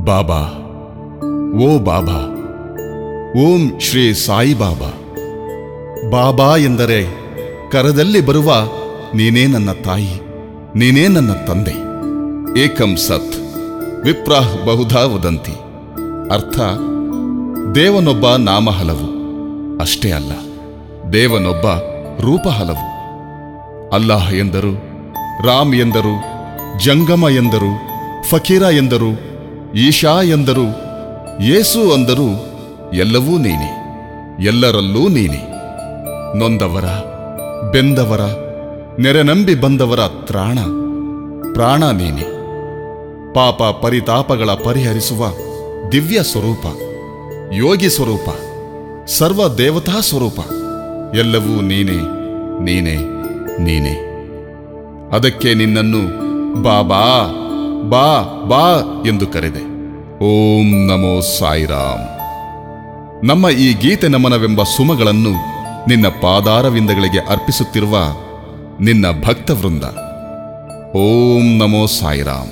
ಬಾಬಾ ಓ ಬಾಬಾ ಓಂ ಶ್ರೀ ಸಾಯಿಬಾಬಾ ಬಾಬಾ ಎಂದರೆ ಕರದಲ್ಲಿ ಬರುವ ನೀನೇ ನನ್ನ ತಾಯಿ ನೀನೇ ನನ್ನ ತಂದೆ ಏಕಂ ಸತ್ ವಿಪ್ರಾಹ್ ಬಹುಧಾ ವದಂತಿ ಅರ್ಥ ದೇವನೊಬ್ಬ ನಾಮ ಹಲವು ಅಷ್ಟೇ ಅಲ್ಲ ದೇವನೊಬ್ಬ ರೂಪ ಹಲವು ಅಲ್ಲಾಹ್ ಎಂದರು ರಾಮ್ ಎಂದರು ಜಂಗಮ ಎಂದರು ಫಕೀರ ಎಂದರು ಈಶಾ ಎಂದರು ಯೇಸು ಅಂದರು ಎಲ್ಲವೂ ನೀನೆ ಎಲ್ಲರಲ್ಲೂ ನೀನೆ ನೊಂದವರ ಬೆಂದವರ ನೆರೆನಂಬಿ ಬಂದವರ ತ್ರಾಣ ಪ್ರಾಣ ನೀನೆ ಪಾಪ ಪರಿತಾಪಗಳ ಪರಿಹರಿಸುವ ದಿವ್ಯ ಸ್ವರೂಪ ಯೋಗಿ ಸ್ವರೂಪ ಸರ್ವ ದೇವತಾ ಸ್ವರೂಪ ಎಲ್ಲವೂ ನೀನೆ ನೀನೆ ನೀನೆ ಅದಕ್ಕೆ ನಿನ್ನನ್ನು ಬಾಬಾ ಬಾ ಬಾ ಎಂದು ಕರೆದೆ ಓಂ ನಮೋ ಸಾಯಿರಾಮ್ ನಮ್ಮ ಈ ಗೀತೆ ನಮನವೆಂಬ ಸುಮಗಳನ್ನು ನಿನ್ನ ಪಾದಾರವಿಂದಗಳಿಗೆ ಅರ್ಪಿಸುತ್ತಿರುವ ನಿನ್ನ ಭಕ್ತವೃಂದ ಓಂ ನಮೋ ಸಾಯಿರಾಮ್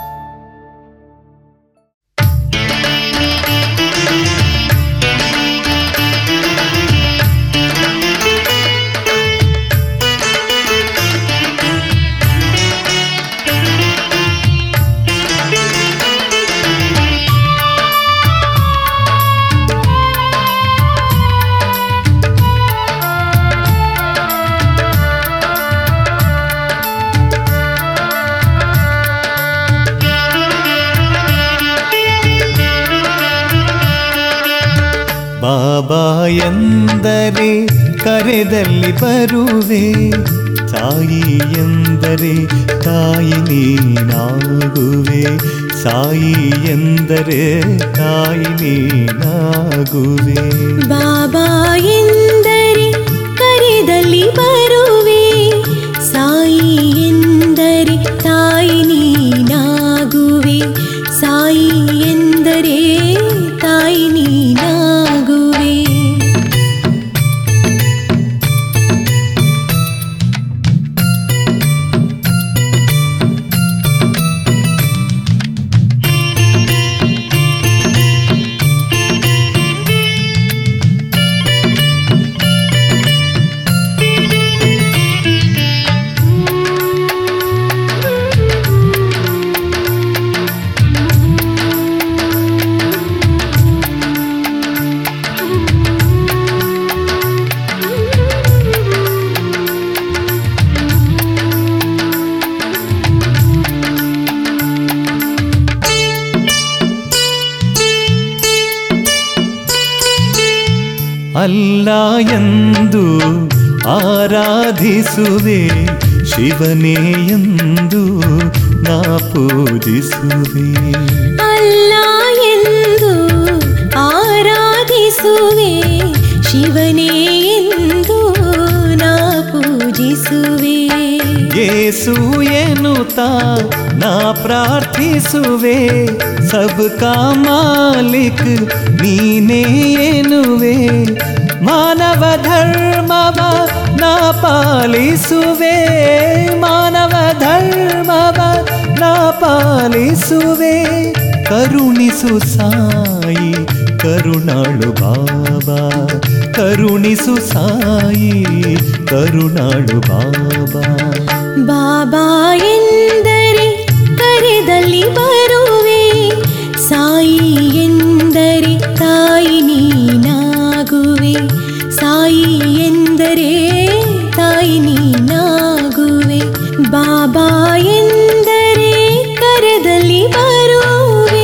ಬಾಬಾ ಎಂದರೆ ಕರೆದಲ್ಲಿ ಬರುವೆ ಸಾಯಿ ಎಂದರೆ ತಾಯಿ ನೀನಾಗುವೆ ಸಾಯಿ ಎಂದರೆ ತಾಯಿ ನೀನಾಗುವೆ ಬಾಬಾ ಎಂದರೆ ಕರೆದಲ್ಲಿ ಬರುವೆ ಸಾಯಿ ಎಂದರೆ ತಾಯಿ ನೀನಾಗುವೆ ಸಾಯಿ ಎಂದರೆ ತಾಯಿ ನೀನಾಗುವೆ ಅಲ್ಲ ಎಂದು ಆರಾಧಿಸುವೆ ಶಿವನೇ ಎಂದು ನಾ ಪೂಜಿಸುವೆ ಅಲ್ಲ ಎಂದು ಆರಾಧಿಸುವೆ ಶಿವನೇ ಎಂದು ನಾ ಪೂಜಿಸುವೆ ಯೇಸು ಎನ್ನುತ್ತಾ ನಾ ಪ್ರಾರ್ಥಿಸುವೆ ಸಬ್ಕಾ ಮಾಲಿಕ್ ನೀನೇ ಎನ್ನುವೆ ಮಾನವ ಧರ್ಮವ ನಾ ಪಾಲಿಸುವೆ ಮಾನವ ಧರ್ಮವ ನಾ ಪಾಲಿಸುವೆ ಕರುಣಿಸು ಸಾಯಿ ಕರುಣಾಳು ಬಾಬಾ ಕರುಣಿಸು ಸಾಯಿ ಕರುಣಾಳು ಬಾಬಾ ಬಾಬಾ ಎಂದರೆ ಕರೆದಲ್ಲಿ ಬರುವೆ ಸಾಯಿ ಎಂದರೆ ತಾಯಿ ನೀನಾಗುವೆ ಸಾಯಿ ಎಂದರೆ ತಾಯಿ ನೀನಾಗುವೆ ಬಾಬಾ ಎಂದರೆ ಕರೆದಲ್ಲಿ ಬರುವೆ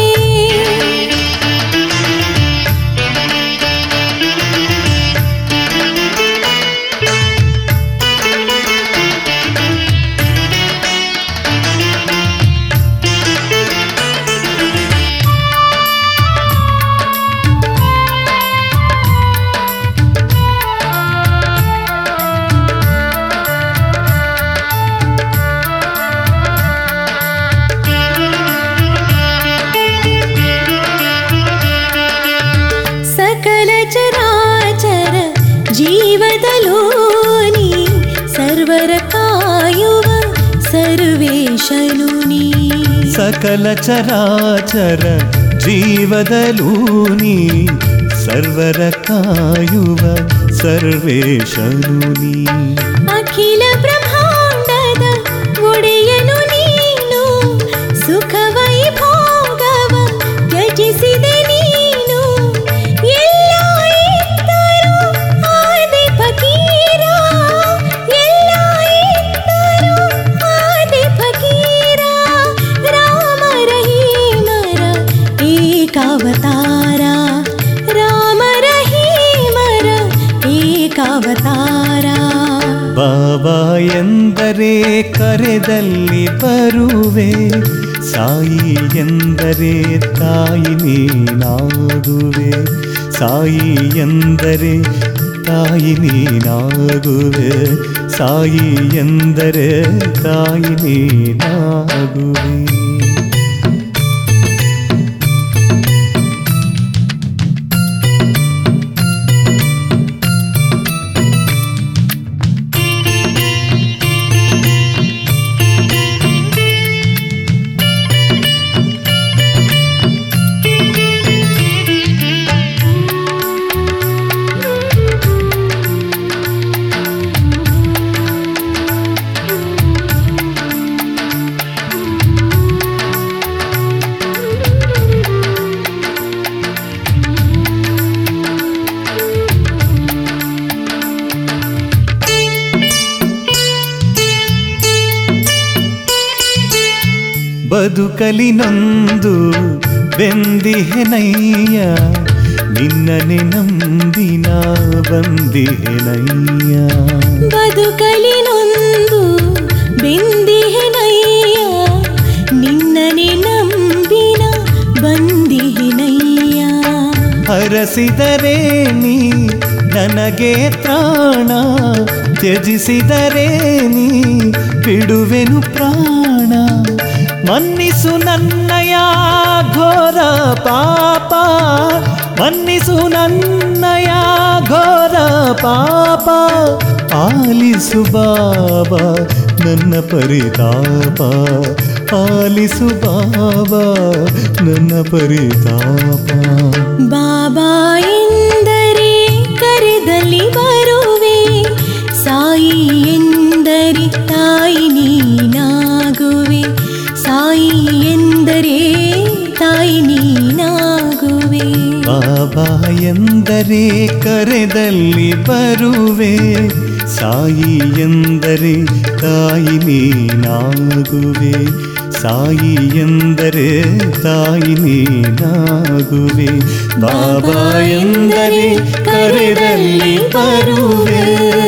ಸಕಲ ಚರಾಚರ ಜೀವದಲೋನಿ ಸರ್ವರ ಕಾಯುವ ಸರ್ವೇಶನು ನೀ ಸಕಲ ಚರಾಚರ ಜೀವದಲೂ ನೀ ಸರ್ವರ ಕಾಯುವ ಸರ್ವೇಶನು ನೀ ಅಖಿಲ ಬ್ರಹ್ಮಾಂಡದ ಒಡೆಯನು ನೀನು ಸುಖ ವೈಭೋಗವ ತ್ಯಜಿಸಿದೆ ನೀನು ಎಲ್ಲ ಇದ್ದರೂ ಆದಿ ಫಕೀರ ಎಲ್ಲ ಇದ್ದರೂ ಆದಿ ಫಕೀರ ರಾಮ ರಹೀಮರ ಏಕಾವತಾರ ರಾಮ ರಹೀಮರ ಏಕಾವತಾರ ಬಾಬಾ ಎಂದರೆ ಕರೆದಲ್ಲಿ ಬರುವೆ ಸಾಯಿ ಎಂದರೆ ತಾಯಿ ನೀನಾಗುವೆ ಸಾಯಿ ಎಂದರೆ ತಾಯಿ ನೀನಾಗುವೆ ಸಾಯಿ ಎಂದರೆ ತಾಯಿ ನೀನಾಗುವೆ ಬದುಕಲಿ ನೊಂದು ಬೆಂದಿಹೆನಯ್ಯ ನಿನ್ನನೆ ನಂಬಿನ ಬಂದಿಹೆನಯ್ಯ ಬದುಕಲಿ ನೊಂದು ಬೆಂದಿಹೆನಯ್ಯ ನಿನ್ನನೆ ನಂಬಿನ ಬಂದಿಹೆನಯ್ಯ ಹರಸಿದರೆ ನೀ ನನಗೆ ತ್ರಾಣ ತ್ಯಜಿಸಿದರೆ ನೀ ಬಿಡುವೆನು ಪ್ರಾಣ ಮನ್ನಿಸು ನನ್ನಯ ಘೋರ ಪಾಪ ಮನ್ನಿಸು ನನ್ನಯ ಘೋರ ಪಾಪ ಆಲಿಸು ಬಾಬಾ ನನ್ನ ಪರಿತಾಪ ಆಲಿಸು ಬಾಬಾ ನನ್ನ ಪರಿತಾಪ ಬಾಬಾ ಎಂದರೆ ಕರೆದಲ್ಲಿ ಬರುವೆ ಸಾಯಿ ಎಂದರೆ ತಾಯಿ ನೀನಾಗುವೆ ಸಾಯಿ ಎಂದರೆ ತಾಯಿ ನೀನಾಗುವೆ ಬಾಬಾ ಎಂದರೆ ಕರೆದಲ್ಲಿ ಬರುವೆ ಸಾಯಿ ಎಂದರೆ ತಾಯಿ ನೀನಾಗುವೆ ಸಾಯಿ ಎಂದರೆ ತಾಯಿ ನೀನಾಗುವೆ ಬಾಬಾ ಎಂದರೆ ಕರೆದಲ್ಲಿ ಬರುವೆ